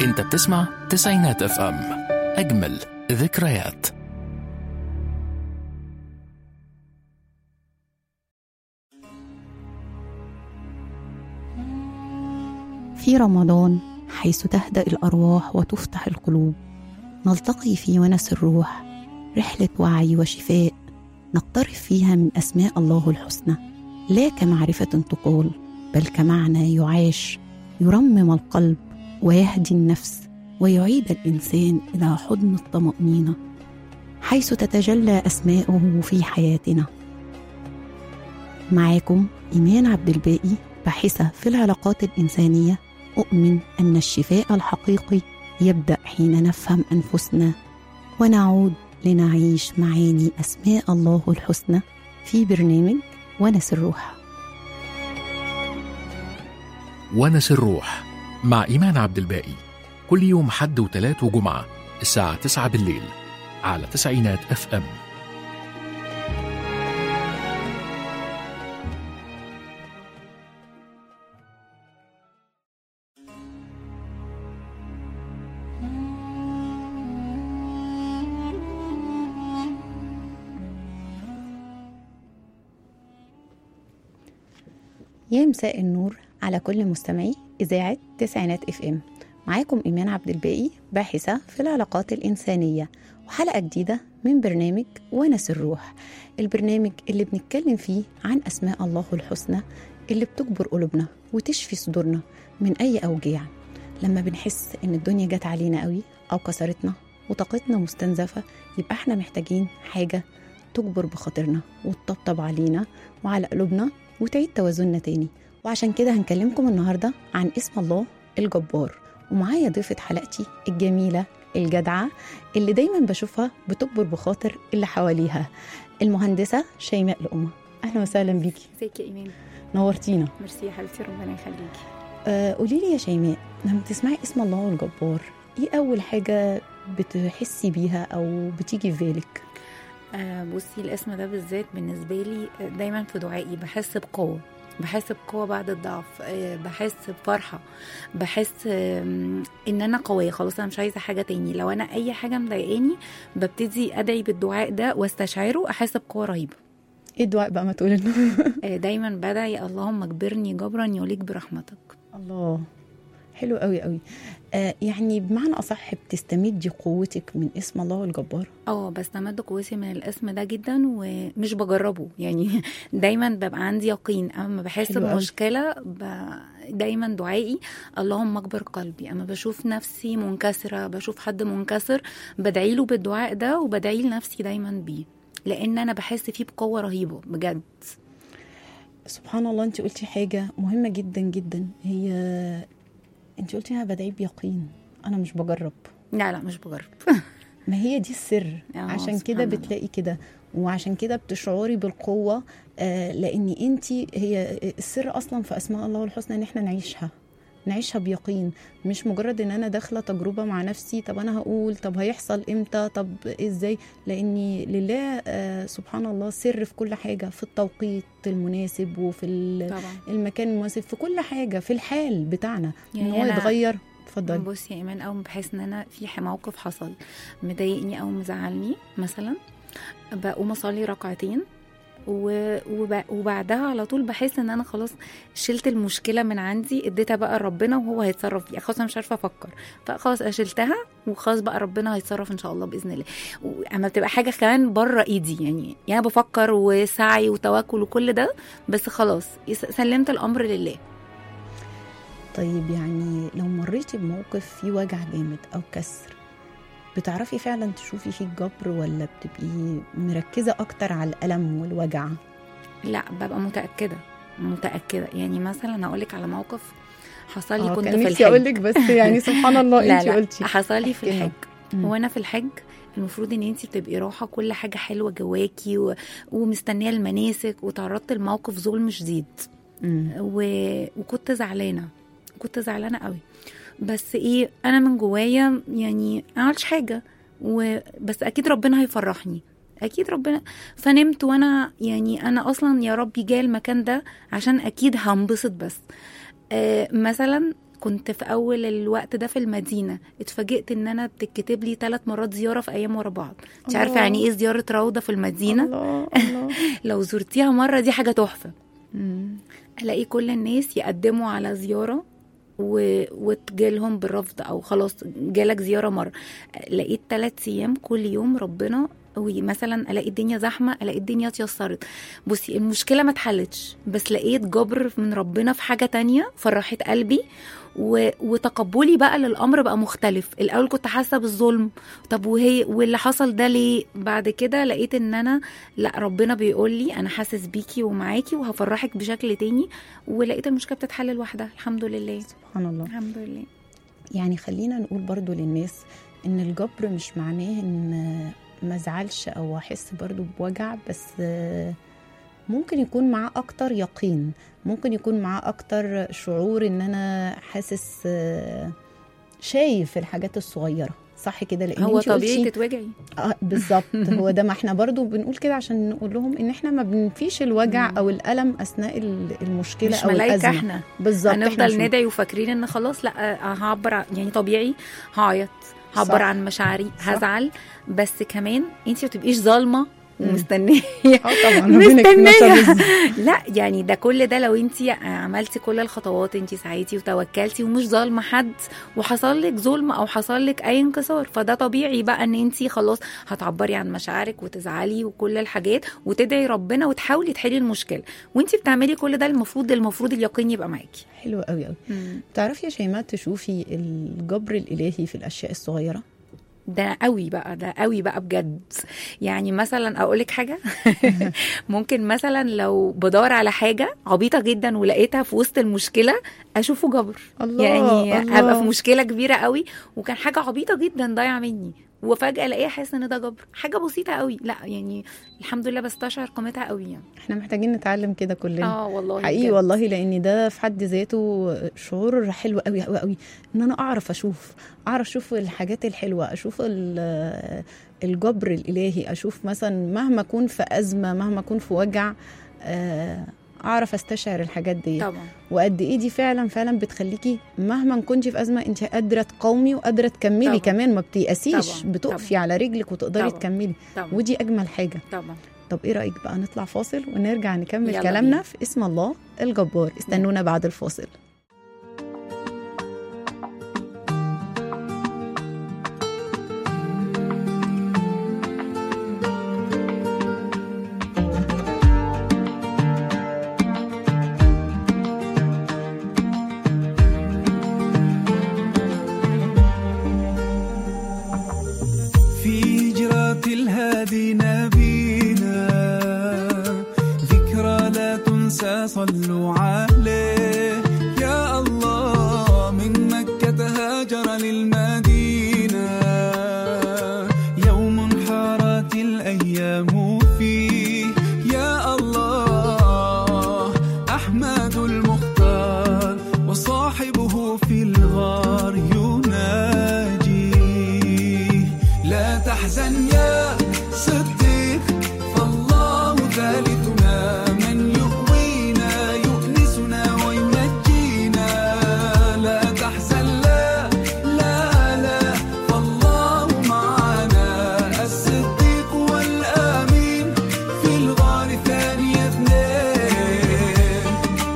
انت بتسمع تسعينات اف ام اجمل ذكريات في رمضان حيث تهدأ الأرواح وتفتح القلوب نلتقي في ونس الروح رحلة وعي وشفاء نقترف فيها من أسماء الله الحسنى لا كمعرفة تقال بل كمعنى يعاش يرمم القلب ويهدي النفس ويعيد الإنسان إلى حضن الطمأنينة حيث تتجلى أسماؤه في حياتنا معاكم إيمان عبد الباقي باحثة في العلاقات الإنسانية أؤمن أن الشفاء الحقيقي يبدأ حين نفهم أنفسنا ونعود لنعيش معاني أسماء الله الحسنى في برنامج ونس الروح ونس الروح مع إيمان عبد الباقي كل يوم حد وتلات وجمعة الساعة 9 بالليل على تسعينات اف ام يا مساء النور على كل مستمعي إذاعة تسعينات اف ام معاكم إيمان عبد الباقي باحثة في العلاقات الإنسانية وحلقة جديدة من برنامج ونس الروح البرنامج اللي بنتكلم فيه عن أسماء الله الحسنى اللي بتجبر قلوبنا وتشفي صدورنا من أي أوجاع لما بنحس إن الدنيا جت علينا قوي أو كسرتنا وطاقتنا مستنزفة يبقى احنا محتاجين حاجة تجبر بخاطرنا وتطبطب علينا وعلى قلوبنا وتعيد توازننا تاني وعشان كده هنكلمكم النهاردة عن اسم الله الجبار ومعايا ضيفة حلقتي الجميلة الجدعة اللي دايما بشوفها بتكبر بخاطر اللي حواليها المهندسة شيماء لقمة أهلا وسهلا بيكي ازيك يا ايمان نورتينا ميرسي يا حبيبتي ربنا يخليكي آه قولي لي يا شيماء لما تسمعي اسم الله الجبار ايه أول حاجة بتحسي بيها أو بتيجي في بالك آه بصي الاسم ده بالذات بالنسبه لي آه، دايما في دعائي بحس بقوه بحس بقوة بعد الضعف آه، بحس بفرحة بحس آم، ان انا قوية خلاص انا مش عايزة حاجة تاني لو انا اي حاجة مضايقاني ببتدي ادعي بالدعاء ده واستشعره احس بقوة رهيبة ايه الدعاء بقى ما تقولي لنا آه، دايما بدعي اللهم اجبرني جبرا يوليك برحمتك الله حلو قوي قوي آه يعني بمعنى أصح بتستمدي قوتك من اسم الله الجبار اه بستمد قوتي من الاسم ده جدا ومش بجربه يعني دايما ببقى عندي يقين اما بحس حلو أوي. بمشكله ب... دايما دعائي اللهم اكبر قلبي اما بشوف نفسي منكسره بشوف حد منكسر بدعي له بالدعاء ده وبدعي لنفسي دايما بيه لان انا بحس فيه بقوه رهيبه بجد سبحان الله انت قلتي حاجة مهمة جدا جدا هي انت قلتي انا بدعي بيقين انا مش بجرب لا لا مش بجرب ما هي دي السر آه، عشان سبحان كده الله. بتلاقي كده وعشان كده بتشعري بالقوة آه لان انت هي السر اصلا في اسماء الله الحسنى ان احنا نعيشها نعيشها بيقين مش مجرد ان انا داخله تجربه مع نفسي طب انا هقول طب هيحصل امتى طب ازاي لاني لله آه سبحان الله سر في كل حاجه في التوقيت المناسب وفي ال- طبعا المكان المناسب في كل حاجه في الحال بتاعنا ان يعني هو أنا- يتغير اتفضلي بصي يا ايمان اول ما بحس ان انا في ح- موقف حصل مضايقني او مزعلني مثلا بقوم اصلي ركعتين و- وب- وبعدها على طول بحس ان انا خلاص شلت المشكله من عندي اديتها بقى لربنا وهو هيتصرف فيها خلاص انا مش عارفه افكر فخلاص أنا شلتها وخلاص بقى ربنا هيتصرف ان شاء الله باذن الله اما بتبقى حاجه كمان بره ايدي يعني يعني بفكر وسعي وتوكل وكل ده بس خلاص يس- سلمت الامر لله طيب يعني لو مريتي بموقف فيه وجع جامد او كسر بتعرفي فعلا تشوفي فيه الجبر ولا بتبقي مركزه اكتر على الالم والوجع لا ببقى متاكده متاكده يعني مثلا هقول لك على موقف حصل لي آه، كنت كان في نفسي اقول الحج لك بس يعني سبحان الله لا انت لا قلتي حصل لي في احكي لنا. الحج مم. وانا في الحج المفروض ان انت بتبقي راحه كل حاجه حلوه جواكي و... ومستنيه المناسك وتعرضت لموقف ظلم شديد مم. و... وكنت زعلانه كنت زعلانه قوي بس ايه انا من جوايا يعني ما عملتش حاجه و... بس اكيد ربنا هيفرحني اكيد ربنا فنمت وانا يعني انا اصلا يا ربي جاي المكان ده عشان اكيد هنبسط بس آه مثلا كنت في اول الوقت ده في المدينه اتفاجئت ان انا بتتكتب لي ثلاث مرات زياره في ايام ورا بعض مش عارفه الله. يعني ايه زياره روضه في المدينه الله الله لو زرتيها مره دي حاجه تحفه مم. الاقي كل الناس يقدموا على زياره و... وتجيلهم بالرفض او خلاص جالك زياره مره لقيت ثلاث ايام كل يوم ربنا ومثلا الاقي الدنيا زحمه الاقي الدنيا اتيسرت بصي المشكله ما اتحلتش بس لقيت جبر من ربنا في حاجه تانية فرحت قلبي و... وتقبلي بقى للامر بقى مختلف الاول كنت حاسه بالظلم طب وهي واللي حصل ده ليه بعد كده لقيت ان انا لا ربنا بيقول لي انا حاسس بيكي ومعاكي وهفرحك بشكل تاني ولقيت المشكله بتتحل لوحدها الحمد لله سبحان الله الحمد لله يعني خلينا نقول برضو للناس ان الجبر مش معناه ان ما ازعلش او احس برضو بوجع بس ممكن يكون معاه اكتر يقين ممكن يكون معاه اكتر شعور ان انا حاسس شايف الحاجات الصغيره صح كده لان هو انتي قلتي- طبيعي تتوجعي آه بالظبط هو ده ما احنا برضو بنقول كده عشان نقول لهم ان احنا ما بنفيش الوجع مم. او الالم اثناء ال- المشكله مش او ملايكه الازمه احنا بالظبط إحنا مش هنفضل ندعي وفاكرين ان خلاص لا آه، هعبر عن- يعني طبيعي هعيط هعبر صح. عن مشاعري صح. هزعل بس كمان انت ما تبقيش ظالمه مم. ومستنيه اه طبعا ربنا يكفينا شر مستنيه الز- لا يعني ده كل ده لو انت عملتي كل الخطوات انت سعيتي وتوكلتي ومش ظالمه حد وحصل لك ظلم او حصل لك اي انكسار فده طبيعي بقى ان انت خلاص هتعبري عن مشاعرك وتزعلي وكل الحاجات وتدعي ربنا وتحاولي تحلي المشكله وانت بتعملي كل ده المفروض المفروض اليقين يبقى معاكي حلو قوي قوي تعرفي يا شيماء تشوفي الجبر الالهي في الاشياء الصغيره ده قوي بقى ده قوي بقى بجد يعني مثلا اقول لك حاجه ممكن مثلا لو بدور على حاجه عبيطه جدا ولقيتها في وسط المشكله اشوفه جبر الله يعني الله. ابقى في مشكله كبيره قوي وكان حاجه عبيطه جدا ضايعه مني وفجاه الاقيها حاسه ان ده جبر حاجه بسيطه قوي لا يعني الحمد لله بستشعر قيمتها قوي يعني احنا محتاجين نتعلم كده كلنا اه والله حقيقي بجد. والله لان ده في حد ذاته شعور حلو قوي قوي قوي ان انا اعرف اشوف اعرف اشوف الحاجات الحلوه اشوف ال- الجبر الالهي اشوف مثلا مهما اكون في ازمه مهما اكون في وجع آه، اعرف استشعر الحاجات دي طبعا وقد ايه دي فعلا فعلا بتخليكي مهما كنتي في ازمه انت قادره تقاومي وقادره تكملي طبعا. كمان ما بتيأسيش طبعا. بتقفي طبعا. على رجلك وتقدري طبعا. تكملي طبعا ودي اجمل حاجه طبعا طب ايه رايك بقى نطلع فاصل ونرجع نكمل يلا كلامنا بينا. في اسم الله الجبار استنونا بعد الفاصل في هجرة الهادي نبينا ذكرى لا تنسى صلوا عليه يا الله من مكة هاجر للمدينة يوم حارت الأيام فيه يا الله أحمد المختار وصاحبه في الغار يناجي لا تحزن يا صديق فالله ثالثنا من يؤوينا يؤنسنا وينجينا لا تحزن لا لا لا فالله معنا الصديق والآمين في الغار ثاني اثنين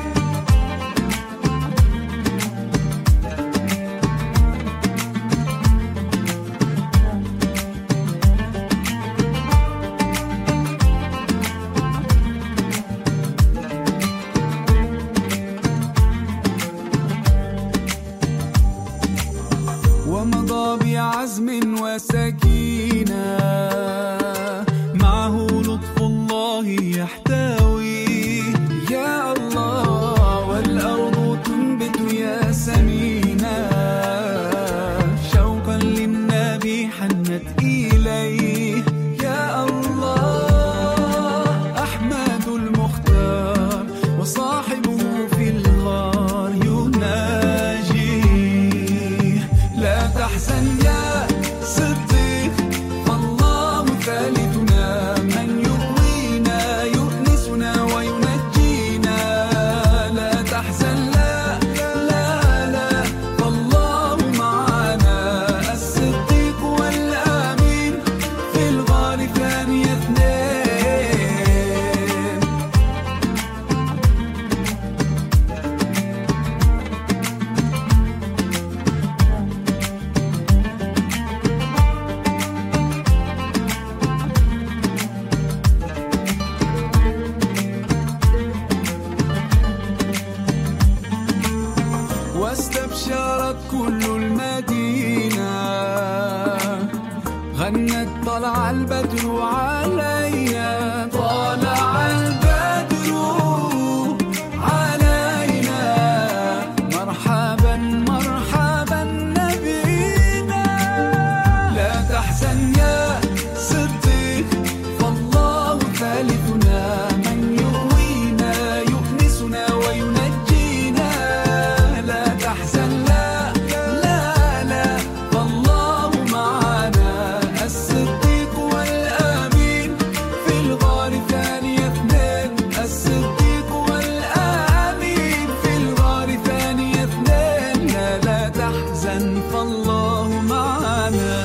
ومضى بعزم وسكينة معه لطف الله يحتوي يا الله والأرض تنبت يا سمينا شوقا للنبي حنت إليه يا الله أحمد المختار وصاحبه في الغار يناجي لا تحزن يا صديق فالله واستبشرت كل المدينة غنت طلع البدر علينا طلع البدر علينا مرحبا مرحبا نبينا لا تحزن يا صديق فالله ثالثنا من يروينا يؤنسنا وينجينا لا تحزن لا لا لا فالله معنا الصديق والآمين في الغار ثاني اثنين الصديق والآمين في الغار ثاني اثنين لا لا تحزن فالله معنا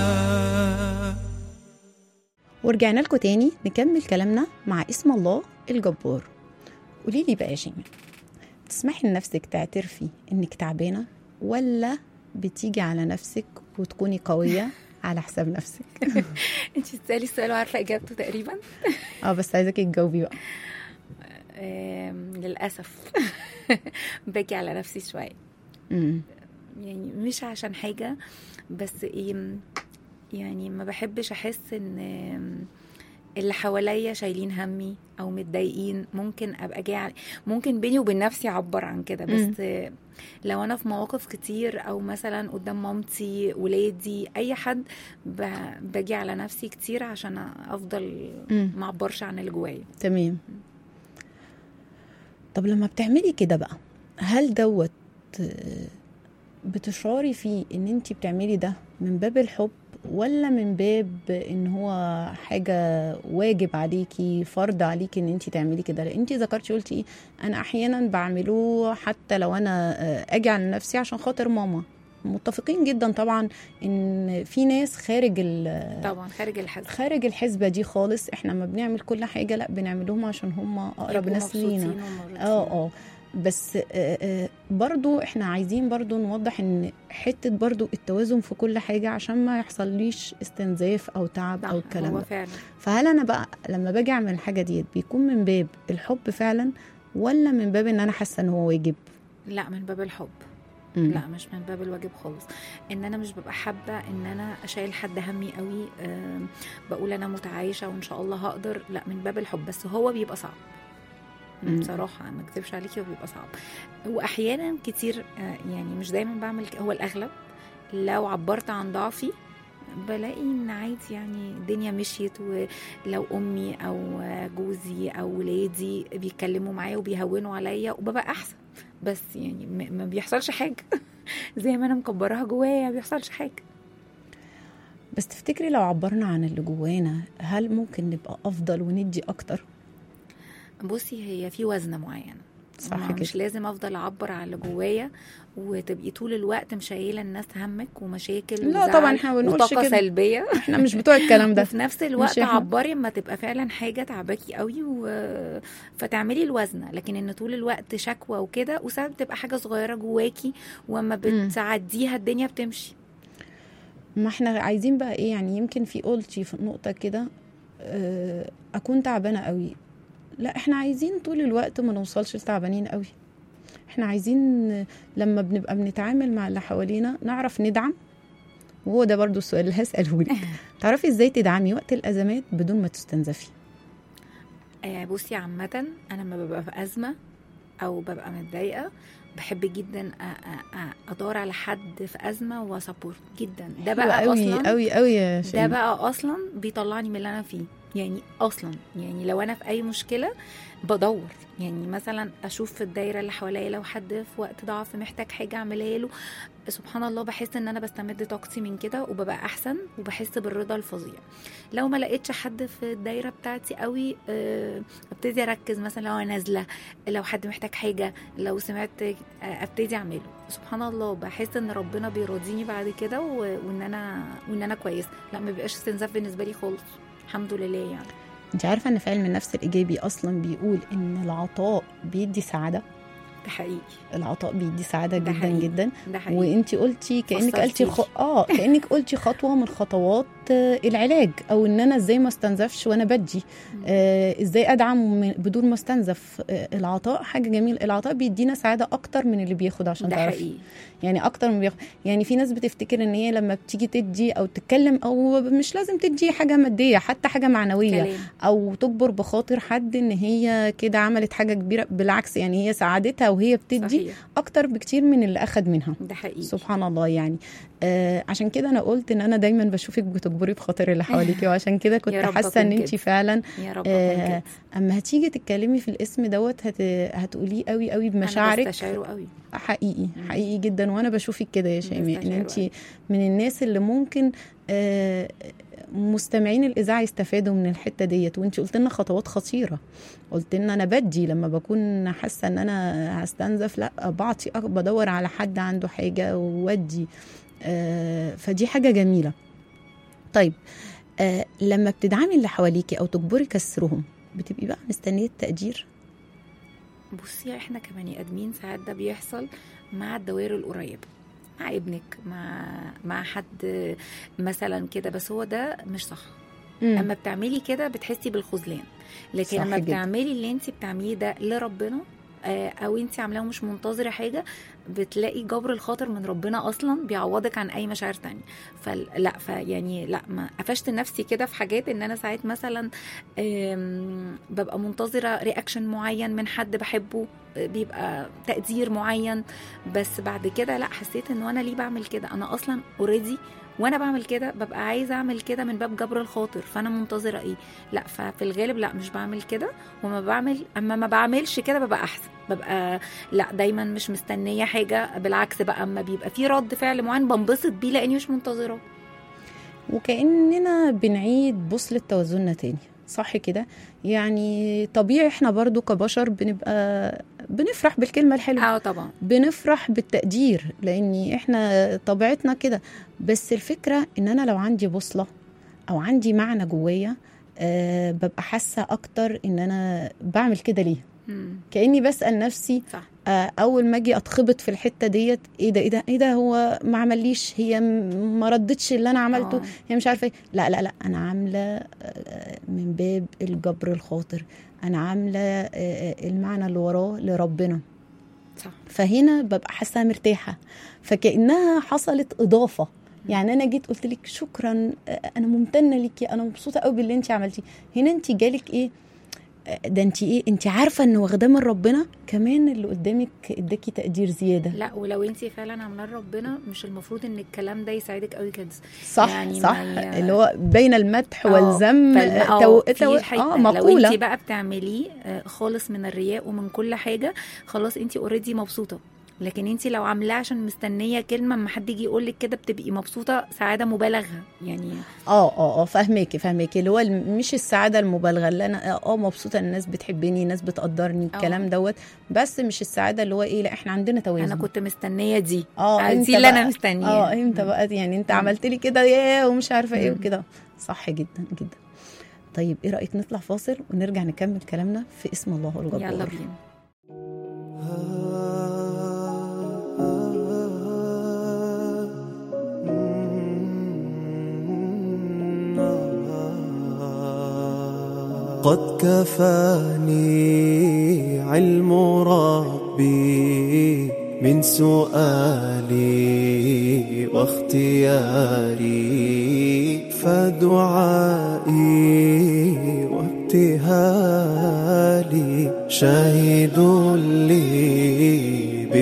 ورجعنا لكم تاني نكمل كلامنا مع اسم الله الجبار قولي لي بقى يا شيماء تسمحي لنفسك تعترفي انك تعبانه ولا بتيجي على نفسك وتكوني قويه على حساب نفسك انت بتسالي السؤال وعارفه اجابته تقريبا اه بس عايزاكي تجاوبي بقى آم، للاسف باجي على نفسي شويه امم يعني مش عشان حاجه بس ايه يعني ما بحبش احس ان اللي حواليا شايلين همي او متضايقين ممكن ابقى جاي على- ممكن بيني وبين نفسي اعبر عن كده بس لو انا في مواقف كتير او مثلا قدام مامتي ولادي اي حد ب- باجي على نفسي كتير عشان افضل مم. ما اعبرش عن اللي جوايا تمام طب لما بتعملي كده بقى هل دوت آه، بتشعري فيه ان انت بتعملي ده من باب الحب ولا من باب ان هو حاجة واجب عليكي فرض عليكي ان انت تعملي كده لان انت ذكرتي قلتي ايه انا احيانا بعمله حتى لو انا آه، اجي على نفسي عشان خاطر ماما متفقين جدا طبعا ان في ناس خارج ال طبعا خارج الحزب خارج الحسبة دي خالص احنا ما بنعمل كل حاجة لا بنعملهم عشان هم اقرب يبقوا ناس لينا مبسوطين ومرضيين. اه اه بس آه، آه، برضو احنا عايزين برضو نوضح ان حتة برضو التوازن في كل حاجة عشان ما يحصليش استنزاف او تعب صح، او الكلام هو ده فعلا فهل انا بقى لما باجي اعمل الحاجة ديت بيكون من باب الحب فعلا ولا من باب ان انا حاسة ان هو واجب لا من باب الحب مم. لا مش من باب الواجب خالص ان انا مش ببقى حابه ان انا اشيل حد همي قوي آم، بقول انا متعايشه وان شاء الله هقدر لا من باب الحب بس هو بيبقى صعب مم. بصراحه ما اكذبش عليكي هو بيبقى صعب واحيانا كتير آه، يعني مش دايما بعمل ك- هو الاغلب لو عبرت عن ضعفي بلاقي ان عادي يعني الدنيا مشيت ولو امي او جوزي او ولادي بيتكلموا معايا وبيهونوا عليا وببقى احسن بس يعني م- ما بيحصلش حاجه زي ما انا مكبراها جوايا ما بيحصلش حاجه بس تفتكري لو عبرنا عن اللي جوانا هل ممكن نبقى افضل وندي اكتر بصي هي في وزنه معينه صح ما كده مش لازم افضل اعبر على اللي جوايا وتبقي طول الوقت مشايله الناس همك ومشاكل لا وزعل طبعا احنا ما بنقولش وطاقه كده. سلبيه احنا مش بتوع الكلام ده وفي نفس الوقت إحنا. عبري اما تبقى فعلا حاجه تعباكي قوي و... فتعملي الوزنه لكن ان طول الوقت شكوى وكده وساعات بتبقى حاجه صغيره جواكي واما مم. بتعديها الدنيا بتمشي ما احنا عايزين بقى ايه يعني يمكن في قلتي في نقطة كده اه اكون تعبانة قوي لا احنا عايزين طول الوقت ما نوصلش لتعبانين قوي احنا عايزين لما بنبقى بنتعامل مع اللي حوالينا نعرف ندعم وهو ده برضو السؤال اللي هسأله لك تعرفي ازاي تدعمي وقت الازمات بدون ما تستنزفي آه، بصي عامة أنا لما ببقى في أزمة أو ببقى متضايقة بحب جدا أ- أ- أ- أدور على حد في أزمة وسبورت جدا ده حلوة بقى قوي أصلا قوي قوي يا ده شيماء بقى أصلا بيطلعني من اللي أنا فيه يعني أصلا يعني لو أنا في أي مشكلة بدور يعني مثلا أشوف في الدايرة اللي حواليا لو حد في وقت ضعف محتاج حاجة أعملها له سبحان الله بحس ان انا بستمد طاقتي من كده وببقى احسن وبحس بالرضا الفظيع لو ما لقيتش حد في الدايره بتاعتي قوي آه، ابتدي اركز مثلا لو انا نازله لو حد محتاج حاجه لو سمعت آه، ابتدي اعمله سبحان الله بحس ان ربنا بيراضيني بعد كده و- وان انا وان انا كويسه لا ما بيبقاش استنزاف بالنسبه لي خالص الحمد لله يعني انت عارفة ان في علم النفس الايجابي اصلا بيقول ان العطاء بيدي سعادة ده حقيقي العطاء بيدي سعاده ده جدا حقيقي. جدا ده حقيقي وانت قلتي كانك قلتي فصلتيلي. خ... اه كانك قلتي خطوه من خطوات آه، العلاج او ان انا ازاي ما استنزفش وانا بدي آه ازاي ادعم من- بدون ما استنزف آه العطاء حاجه جميله العطاء بيدينا سعاده اكتر من اللي بياخد عشان ده تعرفي حقيقي يعني اكتر من بياخد يعني في ناس بتفتكر ان هي لما بتيجي تدي او تتكلم او مش لازم تدي حاجه ماديه حتى حاجه معنويه كلام او تجبر بخاطر حد ان هي كده عملت حاجه كبيره بالعكس يعني هي سعادتها وهي بتدي صحيح اكتر بكتير من اللي اخد منها ده حقيقي سبحان الله يعني آه عشان كده انا قلت ان انا دايما بشوفك بتجبري بخاطر اللي حواليكي وعشان كده كنت يا رب حاسه أكون ان انت كده. فعلا يا رب آه، أكون كده. اما هتيجي تتكلمي في الاسم دوت هت... هتقوليه قوي قوي أنا بمشاعرك بستشعره قوي حقيقي مم. حقيقي جدا وانا بشوفك كده يا شيماء ان بستشعره انت من الناس اللي ممكن آه، مستمعين الاذاعه يستفادوا من الحته ديت وانت قلت لنا خطوات خطيره قلت لنا انا بدي لما بكون حاسه ان انا هستنزف لا بعطي أك- بدور على حد عنده حاجه وودي آه، فدي حاجه جميله طيب آه، لما بتدعمي اللي حواليكي او تجبري كسرهم بتبقي بقى مستنيه التقدير بصي احنا كبني ادمين ساعات ده بيحصل مع الدوائر القريبه مع ابنك مع مع حد مثلا كده بس هو ده مش صح مم. اما بتعملي كده بتحسي بالخذلان لكن صح لما جدا. بتعملي اللي انت بتعمليه ده لربنا آه، او انت عاملاه ومش منتظره حاجه بتلاقي جبر الخاطر من ربنا اصلا بيعوضك عن اي مشاعر تانية فلا فيعني لا ما قفشت نفسي كده في حاجات ان انا ساعات مثلا آم، ببقى منتظره رياكشن معين من حد بحبه آه، بيبقى تقدير معين بس بعد كده لا حسيت انه انا ليه بعمل كده انا اصلا اوريدي وانا بعمل كده ببقى عايزه اعمل كده من باب جبر الخاطر فانا منتظره ايه لا ففي الغالب لا مش بعمل كده وما بعمل اما ما بعملش كده ببقى احسن ببقى لا دايما مش مستنيه حاجه بالعكس بقى اما بيبقى في رد فعل معين بنبسط بيه لاني مش منتظره وكأننا بنعيد بوصلة توازننا تاني صح كده يعني طبيعي احنا برضو كبشر بنبقى بنفرح بالكلمة الحلوة اه طبعا بنفرح بالتقدير لان احنا طبيعتنا كده بس الفكرة ان انا لو عندي بوصلة او عندي معنى جوايا أه ببقى حاسة اكتر ان انا بعمل كده ليه مم. كاني بسال نفسي صح آه، اول ما اجي اتخبط في الحته ديت ايه ده ايه ده ايه ده هو ما عمليش هي م- ما ردتش اللي انا عملته آه. هي مش عارفه ايه لا لا لا انا عامله آه، من باب الجبر الخاطر انا عامله آه، آه، المعنى اللي وراه لربنا صح فهنا ببقى حاسه مرتاحه فكانها حصلت اضافه يعني انا جيت قلت لك شكرا آه، انا ممتنه ليكي انا مبسوطه قوي باللي انت عملتيه هنا انت جالك ايه آه، ده انت ايه انت عارفه ان واخداه من ربنا كمان اللي قدامك اداكي تقدير زياده لا ولو انت فعلا عاملاه لربنا مش المفروض ان الكلام ده يساعدك قوي كده صح يعني صح ما ي- اللي هو بين المدح آه، والذم فالم- آه، آه، تو... في تو... الحقيقة اه لو مقوله انت بقى بتعمليه آه، خالص من الرياء ومن كل حاجه خلاص انت اوريدي مبسوطه لكن انت لو عاملاه عشان مستنيه كلمه اما حد يجي يقول لك كده بتبقي مبسوطه سعاده مبالغه يعني اه اه اه فاهماكي فاهماكي اللي هو الم- مش السعاده المبالغه اللي انا اه مبسوطه ان الناس بتحبني الناس بتقدرني الكلام دوت بس مش السعاده اللي هو ايه لا احنا عندنا توازن انا كنت مستنيه دي اه آه، انت دي اللي بقى- انا مستنياه اه انت بقى يعني انت عملت لي كده ياه ومش عارفه ايه مم. وكده صح جدا جدا طيب ايه رايك نطلع فاصل ونرجع نكمل كلامنا في اسم الله الجبار يلا بينا قد كفاني علم ربي من سؤالي واختياري فدعائي وابتهالي شاهد لي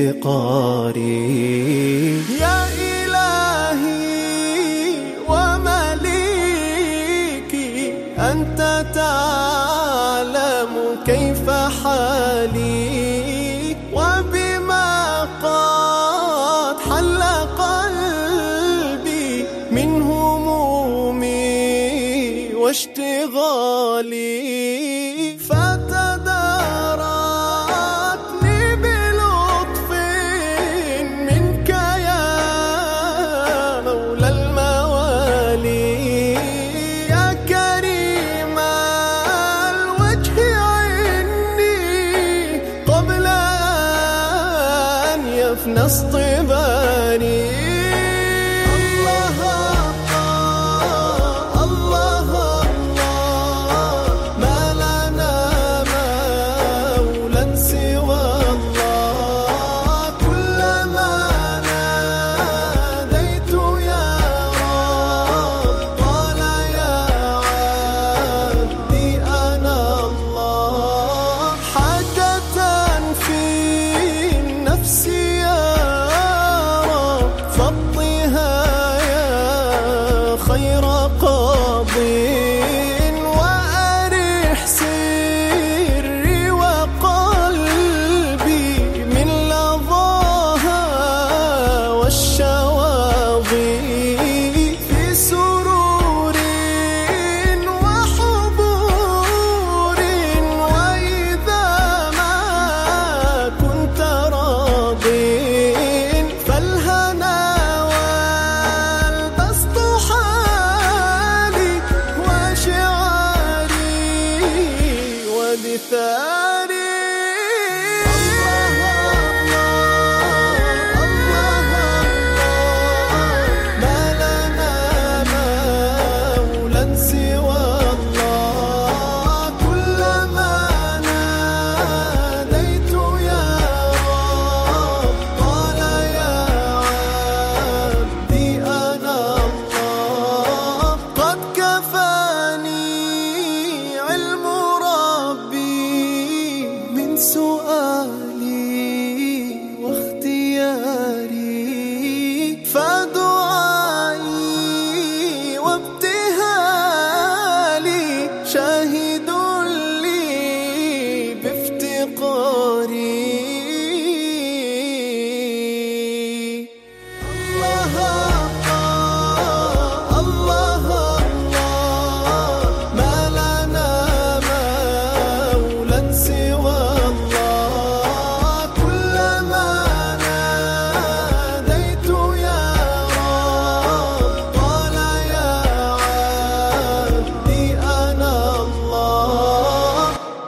بافتقاري يا إلهي ومليكي أنت تعلم كيف حالي وبما قد حل قلبي من همومي واشتغالي فتداركني بلطف منك يا مولى الموالي يا كريم الوجه عني قبل الناس طباني الله الله الله الله ما لنا مولى سوى الله كلما ناديت يا رب قال يا عبدي أنا الله حاجة في النفس يا رب فضها يا خير قاضي وأرح سري وقلبي من لظاها والشواظي في سرور وحبور وإذا ما كنت راضين فالهنا والبسط حالي وشعاري ودثاري ما لنا مولى سوى الله كلما ناديت يا رب قال يا عبدي أنا الله قد كفاني علم ربي من سؤالي واختياري فدعائي وابتهالي شاهد لي بافتقاري الله الله الله ما لنا مولى سوى الله كلما ناديت يا رب قال يا عبدي أنا الله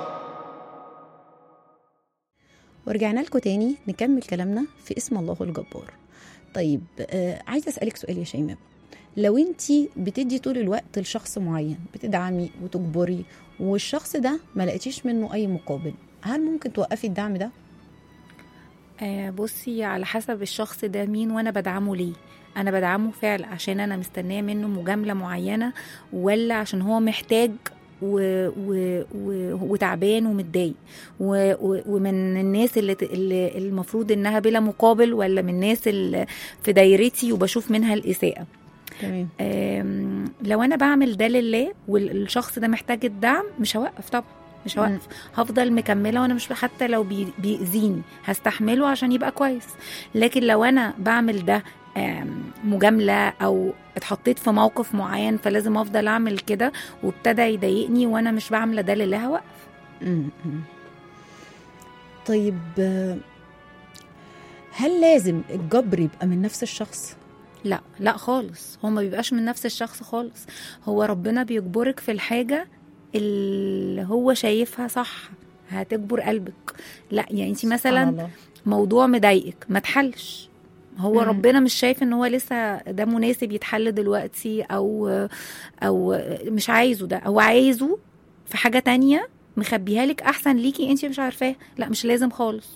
ورجعنا لكم تاني نكمل كلامنا في اسم الله الجبار طيب آه عايزه اسالك سؤال يا شيماء لو انت بتدي طول الوقت لشخص معين بتدعمي وتجبري والشخص ده ما لقيتيش منه اي مقابل هل ممكن توقفي الدعم ده آه بصي على حسب الشخص ده مين وانا بدعمه ليه انا بدعمه فعل عشان انا مستنيه منه مجامله معينه ولا عشان هو محتاج و... و... و... وتعبان ومتضايق و... و... ومن الناس اللي, ت- اللي المفروض انها بلا مقابل ولا من الناس اللي في دايرتي وبشوف منها الاساءه تمام آم، لو انا بعمل ده لله والشخص ده محتاج الدعم مش هوقف طبعا مش هوقف هفضل مكمله وانا مش حتى لو بي- بيأذيني هستحمله عشان يبقى كويس لكن لو انا بعمل ده آم، مجامله او اتحطيت في موقف معين فلازم افضل اعمل كده وابتدى يضايقني وانا مش بعمل ده لله هوقف مم، مم. طيب آه، هل لازم الجبر يبقى من نفس الشخص لا لا خالص هو ما بيبقاش من نفس الشخص خالص هو ربنا بيجبرك في الحاجة اللي هو شايفها صح هتجبر قلبك لا يعني انت سبحان مثلا الله. موضوع مضايقك ما تحلش هو مم. ربنا مش شايف ان هو لسه ده مناسب يتحل دلوقتي او او مش عايزه ده هو عايزه في حاجة تانية مخبيها لك احسن ليكي انت مش عارفاه لا مش لازم خالص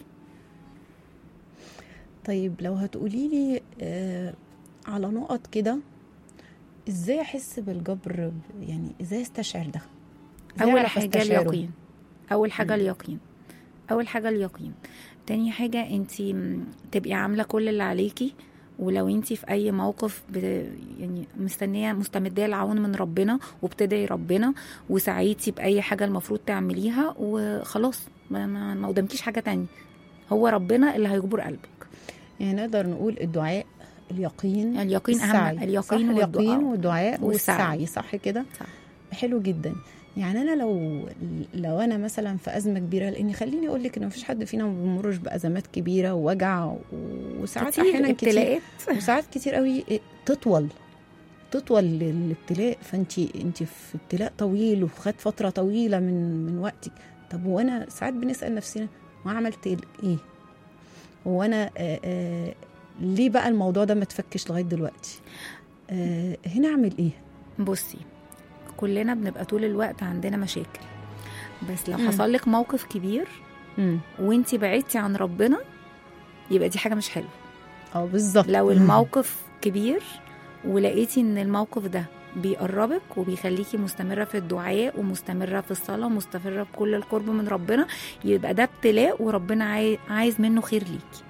طيب لو هتقولي لي آه على نقط كده ازاي احس بالجبر يعني ازاي استشعر ده إزاي اول أعرف حاجه أستشعره؟ اليقين اول حاجه مم. اليقين اول حاجه اليقين تاني حاجه انت تبقي عامله كل اللي عليكي ولو انت في اي موقف ب... يعني مستنيه مستمديه العون من ربنا وبتدعي ربنا وسعيتي باي حاجه المفروض تعمليها وخلاص ما, ما, ما قدامكيش حاجه تانية هو ربنا اللي هيجبر قلبك يعني نقدر نقول الدعاء اليقين اليقين اهم السعي. اليقين صح اليقين والدعاء والدعاء والسعي. والسعي صح كده صح. حلو جدا يعني انا لو لو انا مثلا في ازمه كبيره لان خليني اقول لك ان مفيش حد فينا ما بيمرش بازمات كبيره ووجع وساعات كتير احيانا كتير ابتلاءات وساعات كتير قوي تطول تطول الابتلاء فانت انت في ابتلاء طويل وخد فتره طويله من من وقتك طب وانا ساعات بنسال نفسنا ما عملت ايه هو انا آه آه ليه بقى الموضوع ده ما تفكش لغايه دلوقتي آه هنا اعمل ايه بصي كلنا بنبقى طول الوقت عندنا مشاكل بس لو مم. حصل لك موقف كبير مم. وانتي بعدتي عن ربنا يبقى دي حاجه مش حلوه اه بالظبط لو الموقف كبير ولقيتي ان الموقف ده بيقربك وبيخليكي مستمره في الدعاء ومستمره في الصلاه ومستمره في كل القرب من ربنا يبقى ده ابتلاء وربنا عاي- عايز منه خير ليكي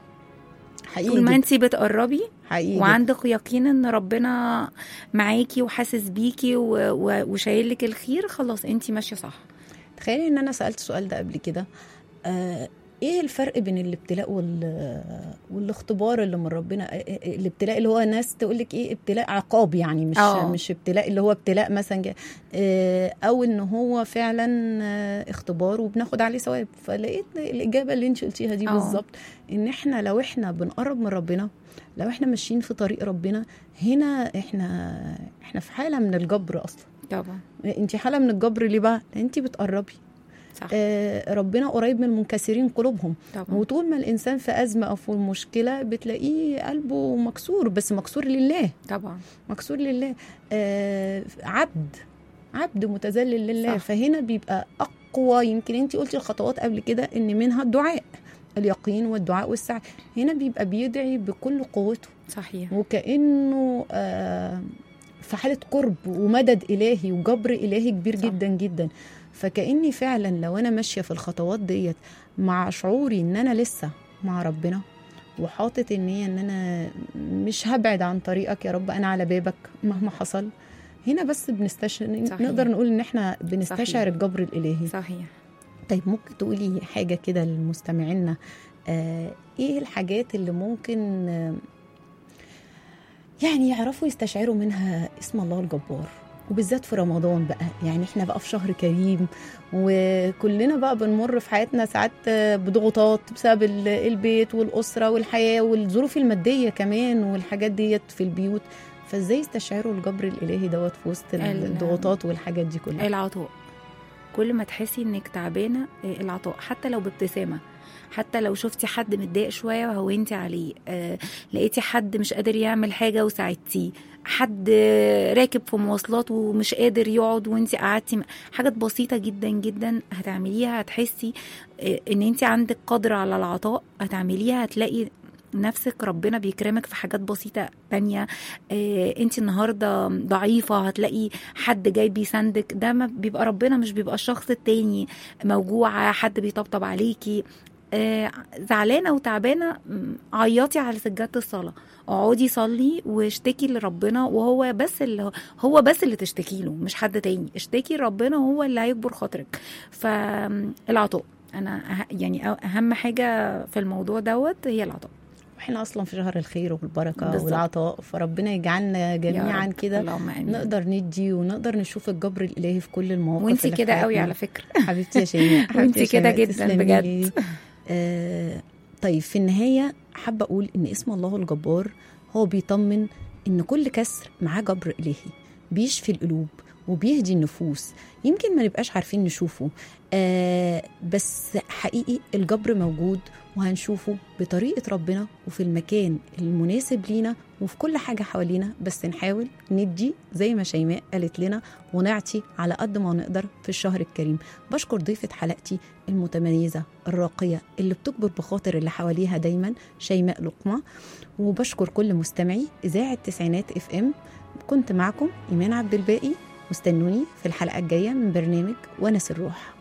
حقيقي طول ما جدا. انت بتقربي حقيقي جدا. وعندك يقين ان ربنا معاكي وحاسس بيكي و- و- وشايل لك الخير خلاص انت ماشيه صح تخيلي ان انا سالت السؤال ده قبل كده آه ايه الفرق بين الابتلاء وال والاختبار اللي من ربنا آه، آه، الابتلاء اللي هو ناس تقول لك ايه ابتلاء عقاب يعني مش آه. مش ابتلاء اللي هو ابتلاء مثلا جا- آه، او ان هو فعلا آه، اختبار وبناخد عليه ثواب فلقيت الاجابه اللي انت قلتيها دي آه. بالظبط ان احنا لو احنا بنقرب من ربنا لو احنا ماشيين في طريق ربنا هنا احنا احنا في حاله من الجبر اصلا طبعا انت حاله من الجبر ليه بقى انت بتقربي صح آه، ربنا قريب من المنكسرين قلوبهم طبعا وطول ما الانسان في ازمه او في مشكله بتلاقيه قلبه مكسور بس مكسور لله طبعا مكسور لله آه، عبد عبد متذلل لله صح. فهنا بيبقى اقوى يمكن انت قلتي الخطوات قبل كده ان منها الدعاء اليقين والدعاء والسعي هنا بيبقى بيدعي بكل قوته صحيح وكانه آه، في حاله قرب ومدد الهي وجبر الهي كبير صح. جدا جدا فكاني فعلا لو انا ماشيه في الخطوات ديت مع شعوري ان انا لسه مع ربنا وحاطط النيه ان انا مش هبعد عن طريقك يا رب انا على بابك مهما حصل هنا بس بنستشعر صحيح. نقدر نقول ان احنا بنستشعر صحيح. الجبر الالهي صحيح طيب ممكن تقولي حاجة كده لمستمعينا آه ايه الحاجات اللي ممكن آه يعني يعرفوا يستشعروا منها اسم الله الجبار وبالذات في رمضان بقى يعني احنا بقى في شهر كريم وكلنا بقى بنمر في حياتنا ساعات آه، بضغوطات بسبب ال- البيت والأسرة والحياة والظروف المادية كمان والحاجات ديت في البيوت فازاي يستشعروا الجبر الإلهي دوت في وسط ال- الضغوطات والحاجات دي كلها العطاء كل ما تحسي انك تعبانه آه، العطاء حتى لو بابتسامه حتى لو شفتي حد متضايق شويه وهونتي عليه آه، لقيتي حد مش قادر يعمل حاجه وساعدتيه حد آه، راكب في مواصلات ومش قادر يقعد وانت قعدتي م- حاجات بسيطه جدا جدا هتعمليها هتحسي آه، ان انت عندك قدره على العطاء هتعمليها هتلاقي نفسك ربنا بيكرمك في حاجات بسيطة تانية آه انت النهاردة ضعيفة هتلاقي حد جاي بيساندك ده ما بيبقى ربنا مش بيبقى الشخص التاني موجوعة حد بيطبطب عليكي آه زعلانة وتعبانة م، عيطي على سجادة الصلاة اقعدي صلي واشتكي لربنا وهو بس اللي هو بس اللي تشتكي له مش حد تاني اشتكي لربنا هو اللي هيكبر خاطرك فالعطاء انا أه- يعني أ- اهم حاجة في الموضوع دوت هي العطاء احنا اصلا في شهر الخير والبركه بالظبط. والعطاء فربنا يجعلنا يا جميعا رب. كده اللهم امين نقدر ندي ونقدر نشوف الجبر الالهي في كل المواقف وانتي اللي في كده قوي حياتنا. على فكره حبيبتي يا شيماء حبيبتي وانتي يا كده شيماء، جدا تسلمي بجد. لي. آه طيب في النهايه حابه اقول ان اسم الله الجبار هو بيطمن ان كل كسر معاه جبر الهي بيشفي القلوب وبيهدي النفوس يمكن ما نبقاش عارفين نشوفه آه بس حقيقي الجبر موجود وهنشوفه بطريقة ربنا وفي المكان المناسب لينا وفي كل حاجة حوالينا بس نحاول ندي زي ما شيماء قالت لنا ونعطي على قد ما نقدر في الشهر الكريم بشكر ضيفة حلقتي المتميزة الراقية اللي بتكبر بخاطر اللي حواليها دايما شيماء لقمة وبشكر كل مستمعي إذاعة تسعينات اف ام كنت معكم إيمان عبد الباقي واستنوني في الحلقة الجاية من برنامج ونس الروح